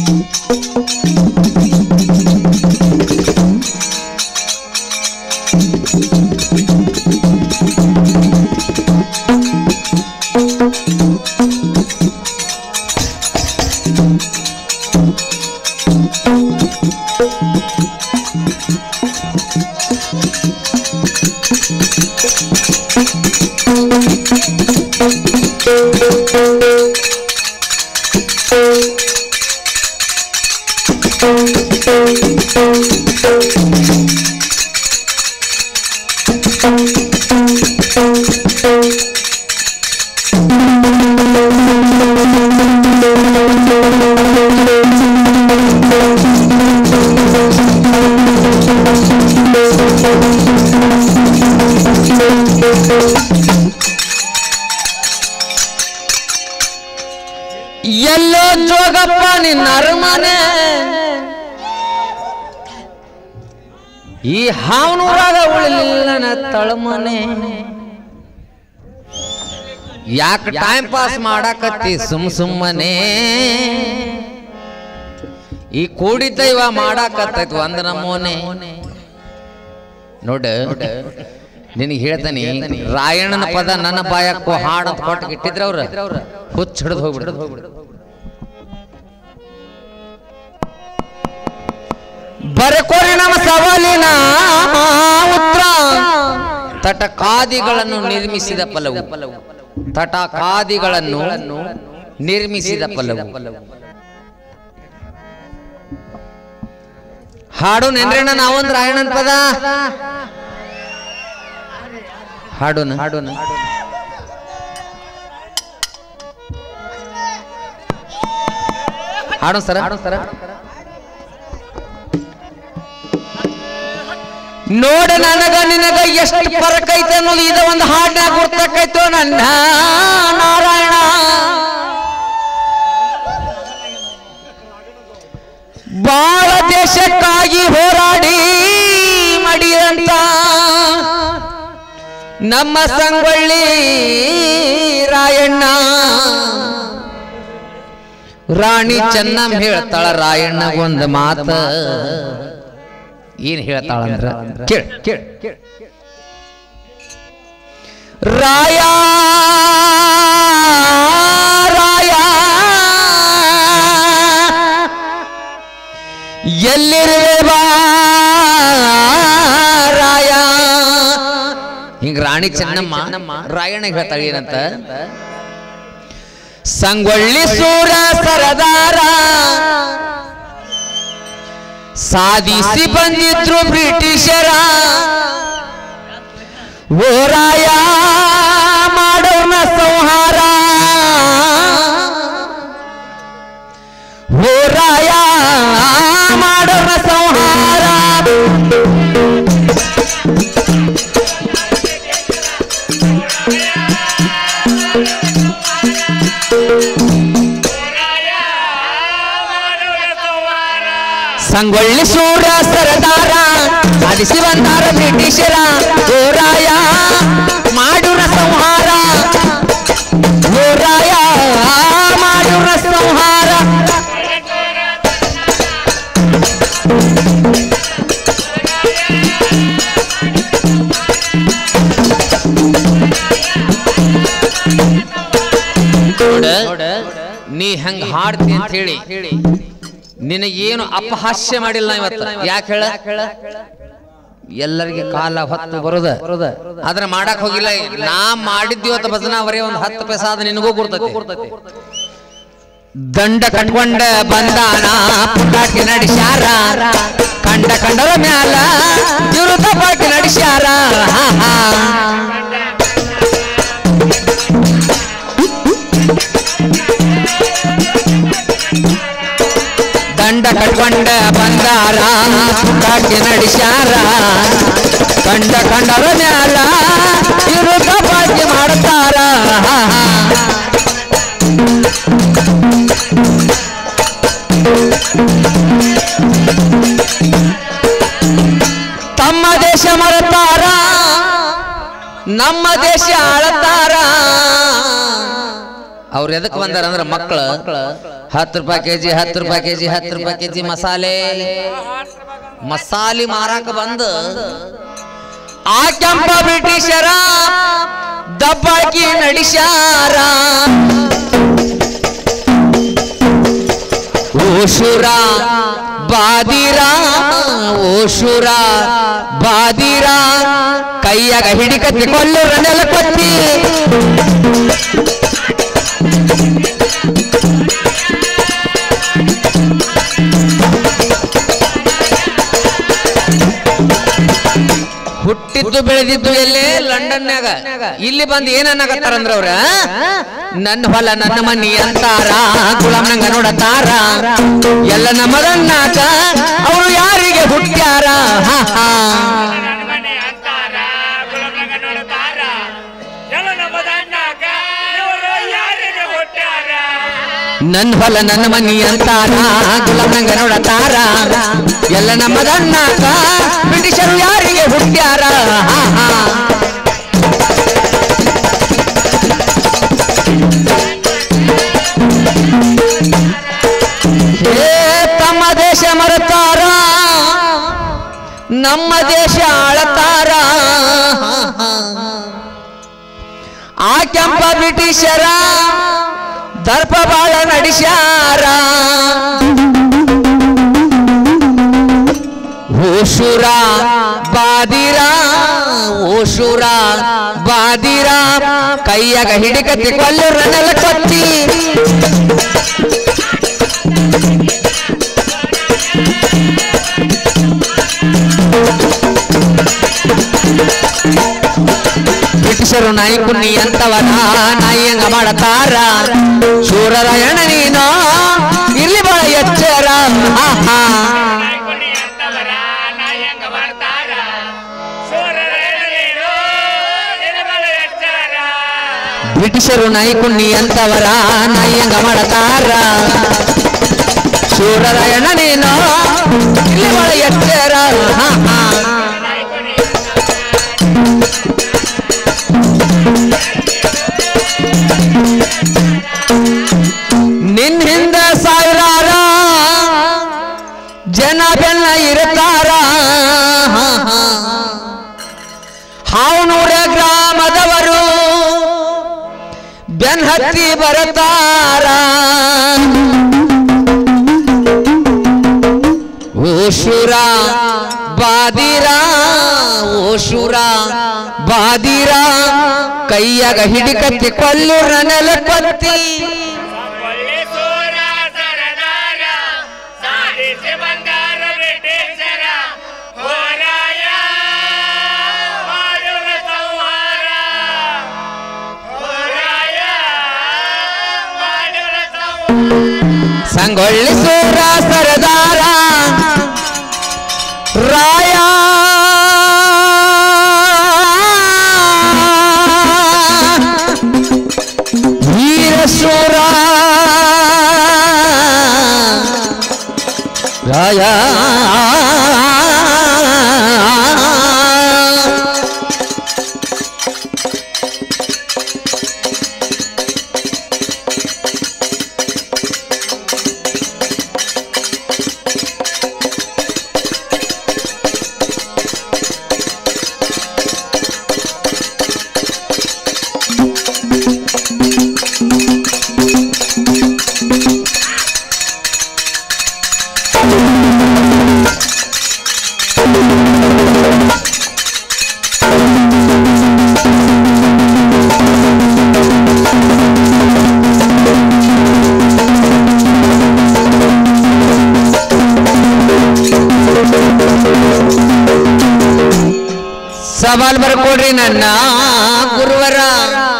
ಎಲ್ಲೋ ಜೋಗಪ್ಪ ನಿನ್ನ ಅರಮನೆ ಈ ಹಾವನೂರಾಗ ಉಳಿಲಿಲ್ಲ ನ ತಳಮನೆ ಯಾಕ ಟೈಮ್ ಪಾಸ್ ಮಾಡಾಕತ್ತಿ ಸುಮ್ ಸುಮ್ಮನೆ ಈ ಕೂಡಿದ್ದ ಇವ ಮಾಡಾಕತ್ತೈತಿ ಒಂದ್ ನಮೂನೆ ನೋಡ ನಿನಗೆ ಹೇಳ್ತಾನೆ ರಾಯಣ್ಣನ ಪದ ನನ್ನ ಬಾಯಕ್ಕೂ ಹಾಡು ಅಂತ ಕೊಟ್ಟು ಇಟ್ಟಿದ್ರ ಅವ್ರ ಹುಚ್ಚ ಹಿಡಿದು ಹೋಗ್ಬಿಡ್ದು ಬರಕೋರಿ ನಮ್ಮ ಸವಾಲಿನ ಉತ್ತರ ತಟಕಾದಿಗಳನ್ನು ನಿರ್ಮಿಸಿದ ಫಲವು ತಟಕಾದಿಗಳನ್ನು ನಿರ್ಮಿಸಿದ ಫಲವು ಹಾಡು ನೆನ್ರಣ್ಣ ನಾವೊಂದು ರಾಯಣ್ಣನ ಪದ ಹಾಡುನ ಹಾಡುನ ಹಾಡು ಸರ ಹಾಡು ಸರ ನೋಡ ನನಗ ನಿನಗ ಎಷ್ಟು ಫರಕ್ ಐತೆ ಅನ್ನೋದು ಇದ ಒಂದು ಹಾಡ್ನ್ಯಾಗ ಗುರ್ತಕ್ಕೈತೋ ನನ್ನ ನಾರಾಯಣ ಬಾಳ ದೇಶಕ್ಕಾಗಿ ಹೋರಾಡಿ ಮಡಿಯಂತ ನಮ್ಮ ಸಂಗೊಳ್ಳಿ ರಾಯಣ್ಣ ರಾಣಿ ಚೆನ್ನಮ್ಮ ಹೇಳ್ತಾಳ ರಾಯಣ್ಣಗೊಂದು ಮಾತ ಏನ್ ಹೇಳ್ತಾಳಂದ್ರ ಕೇಳ ಕೇಳ ರಾಯ ರಾಯ ಎಲ್ಲಿರುವೆ ಬಾ ರಾಯ ಹಿಂಗ ರಾಣಿ ಚೆನ್ನಮ್ಮ ರಾಯಣ್ಣ ಹೇಳ್ತಾಳೆ ಏನಂತ ಸಂಗೊಳ್ಳಿ ಸೂರ ಸರದಾರ ಸಾಧಿಸಿ ಬಂದಿದ್ರು ಬ್ರಿಟಿಷರ ಓರಾಯ ಮಾಡೋಣ ಸಂಹಾರ ಓರಾಯ ಮಾಡೋಣ ಸಂಹಾರ ಸಂಗೊಳ್ಳಿ ಸೂರ ಸರದಾರ ಸಾಧಿಸಿ ಬಂದಾರ ಬ್ರಿಟಿಷರ ಓರಾಯ ಮಾಡುಣ ಸಂಹಾರ ಓರಾಯ ಮಾಡುಣ ಸಂಹಾರ ನೋಡ ನೀ ಹಂಗ ಹಾಡ್ತಿ ಅಂತ ಹೇಳಿ ನಿನಗೇನು ಅಪಹಾಸ್ಯ ಮಾಡಿಲ್ಲ ಇವತ್ತು ಯಾಕೆ ಹೇಳ ಎಲ್ಲರಿಗೆ ಕಾಲ ಹೊತ್ತು ಬರೋದ ಆದ್ರೆ ಮಾಡಕ್ ಹೋಗಿಲ್ಲ ನಾ ಮಾಡಿದ್ದಿ ಇವತ್ತು ಭಜನಾ ಬರೀ ಒಂದು ಹತ್ತು ಪೈಸಾ ಆದ ನಿನಗೂ ಗುರ್ತೈತಿ ದಂಡ ಕಟ್ಕೊಂಡ ಬಂದಾನ ಪುಟಾಕಿ ನಡೆಸ್ಯಾರ ಕಂಡ ಕಂಡರ ಮ್ಯಾಲ ವಿರುದ್ಧ ಪಾಟಿ ನಡೆಸ್ಯಾರ ಹಾ ಹಾ ದಂಡ ಕಟ್ಕೊಂಡ ಬಂದಾರ ಪುಟಾಕಿ ನಡೆಸ್ಯಾರ ಕಂಡ ಕಂಡರ ಮ್ಯಾಲ ವಿರುದ್ಧ ಪಾಟಿ ಮಾಡ್ತಾರ ಹಾ ಹಾ ತಮ್ಮ ದೇಶ ಮರತಾರ ನಮ್ಮ ದೇಶ ಆಳತಾರ ಅವ್ರು ಎದಕ್ ಬಂದಾರ ಅಂದ್ರ ಮಕ್ಕಳು ಹತ್ತು ರೂಪಾಯಿ ಕೆಜಿ ಹತ್ತು ರೂಪಾಯಿ ಕೆಜಿ ಹತ್ತು ರೂಪಾಯಿ ಕೆಜಿ ಮಸಾಲೆ ಮಸಾಲೆ ಮಾರಾಕ ಬಂದು ಆ ಕೆಂಪ ಬ್ರಿಟಿಷರ ದಬ್ಬಾಕಿ ನಡೆಸ್ಯಾರ ಓಶುರ ಬಾದಿರ ಓಶುರ ಬಾದಿರ ಕೈಯಾಗ ಹಿಡಿಕತ್ತಿ ಕೊಲ್ಲುರ ನೆಲಕೊತ್ತಿ ಹುಟ್ಟಿದ್ದು ಬೆಳೆದಿದ್ದು ಎಲ್ಲೇ ಲಂಡನ್ಯಾಗ ಇಲ್ಲಿ ಬಂದು ಏನನ್ನಾಗತ್ತಾರಂದ್ರ ಅವ್ರ ನನ್ನ ಹೊಲ ನನ್ನ ಮನಿ ಅಂತಾರ ಗುಲಾಮ್ನಂಗ ನೋಡತಾರ ಎಲ್ಲ ನಮ್ಮದನ್ನಾಕ ಅವರು ಯಾರಿಗೆ ಹುಟ್ಟ್ಯಾರ ಹಾ ಹಾ ನನ್ನ ಮನೆ ಅಂತಾರ ಗುಲಾಮ್ನಂಗ ನೋಡ್ತಾರ ಎಲ್ಲ ನಮ್ಮದನ್ನಾಗ ಇವರು ಯಾರಿಗೆ ಹುಟ್ಟ್ಯಾರ ನನ್ನ ಹೊಲ ನನ್ನ ಮನಿ ಅಂತಾರ ಗುಲಾಮ್ನಂಗ ನೋಡತಾರ ಎಲ್ಲ ನಮ್ಮದನ್ನಾಕ ಬ್ರಿಟಿಷರು ಯಾರಿಗೆ ಹುಟ್ಟ್ಯಾರ ಹಾ ಹಾ ಏ ತಮ್ಮ ದೇಶ ಮರತಾರ ನಮ್ಮ ದೇಶ ಆಳತಾರ ಆ ಕೆಂಪ ಬ್ರಿಟಿಷರ ದರ್ಪ ಬಾಳ ನಡೆಸ್ಯಾರ ಓಶುರ ಬಾದಿರ ಓಶುರ ಬಾದಿರ ಕೈಯಾಗ ಹಿಡಿಕತ್ತಿ ಕೊಲ್ಲುರ ನೆಲಕೊತ್ತಿ ಬ್ರಿಟಿಷರು ನಾಯಿ ಕುನ್ನಿ ಅಂತವರ ನಾಯಿ ಹಂಗ ಮಾಡತಾರ ಶೂರರಾಯಣ ನೀನು ಇಲ್ಲಿ ಬಹಳ ಎಚ್ಚರ ಹಾ, ಹಾ. ನಾಯ್ಕೊಡಿ ಅಂತವರ ನಾಯಿ ಹಂಗ ಮಾಡ್ತಾರ ಸೂರ್ಯರೇನು ದಿನಗಳ ಎಚ್ಚರ ಬ್ರಿಟಿಷರು ನಾಯಿ ಕುನ್ನಿ ಅಂತವರ ನಾಯಿ ಹಂಗ ಮಾಡತಾರ ಶೂರರಾಯಣ ನೀನು ಇಲ್ಲಿ ಬಹಳ ಎಚ್ಚರ ಹಾ, ಹಾ. ನಾಯ್ಕೊಡಿ ನಿನ್ ಹಿಂದ ಸಾವಿರಾರ ಜನ ಬೆನ್ನ ಇರ್ತಾರ ಹಾವನೂರ ಗ್ರಾಮದವರು ಬೆನ್ ಹತ್ತಿ ಬರತಾರ ಓಶುರ ಬಾದಿರ ಓಶುರ ಬಾದಿರ ಕೈಯಾಗ ಹಿಡಿಕತ್ತಿ ಕೊಲ್ಲುರ ನೆಲಪತ್ತಿ ಒಳ್ಳೆ ಸೂರ ಸರದಾರ ಸಾಧಿಸಿ ಬಂಗಾರ ಬ್ರಿಟಿಷರ ಹೋರಾಯ ಮಾಡುವ ಸಂಹಾರ ಹೋರಾಯ ಮಾಡುವ ಸಂಹಾರ ಸಂಗೊಳ್ಳಿ ಸೂರ ಸರದಾರ ರಾಯ ವೀರ ಸೂರ ರಾಯ ಸವಾಲ್ ಬರ್ಕೊಡ್ರಿ ನನ್ನ ಗುರುವರ